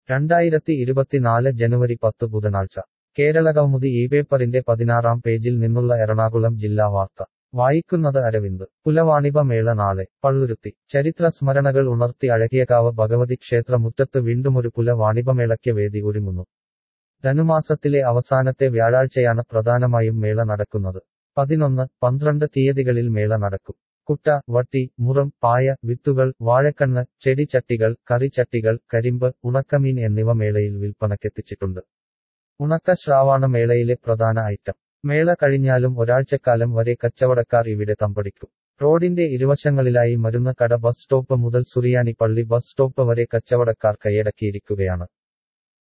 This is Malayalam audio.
രണ്ടായിരത്തി ഇരുപത്തിനാല് ജനുവരി പത്ത് ബുധനാഴ്ച കേരളകൗമുദി ഈ പേപ്പറിന്റെ പതിനാറാം പേജിൽ നിന്നുള്ള എറണാകുളം ജില്ലാ വാർത്ത വായിക്കുന്നത് അരവിന്ദ് പുലവാണിഭ മേള നാളെ പള്ളുരുത്തി ചരിത്ര സ്മരണകൾ ഉണർത്തി അഴകിയകാവ് ഭഗവതി ക്ഷേത്ര മുറ്റത്ത് വീണ്ടുമൊരു പുല വാണിഭമേളയ്ക്ക് വേദി ഒരുങ്ങുന്നു ധനുമാസത്തിലെ അവസാനത്തെ വ്യാഴാഴ്ചയാണ് പ്രധാനമായും മേള നടക്കുന്നത് പതിനൊന്ന് പന്ത്രണ്ട് തീയതികളിൽ മേള നടക്കും കുട്ട വട്ടി മുറം പായ വിത്തുകൾ വാഴക്കണ്ണ് ചെടിച്ചട്ടികൾ കറിച്ചട്ടികൾ കരിമ്പ് ഉണക്കമീൻ എന്നിവ മേളയിൽ വിൽപ്പനക്കെത്തിച്ചിട്ടുണ്ട് ഉണക്ക ശ്രാവാണ മേളയിലെ പ്രധാന ഐറ്റം മേള കഴിഞ്ഞാലും ഒരാഴ്ചക്കാലം വരെ കച്ചവടക്കാർ ഇവിടെ തമ്പടിക്കും റോഡിന്റെ ഇരുവശങ്ങളിലായി മരുന്ന് കട ബസ് സ്റ്റോപ്പ് മുതൽ സുറിയാനി പള്ളി ബസ് സ്റ്റോപ്പ് വരെ കച്ചവടക്കാർ കൈയടക്കിയിരിക്കുകയാണ്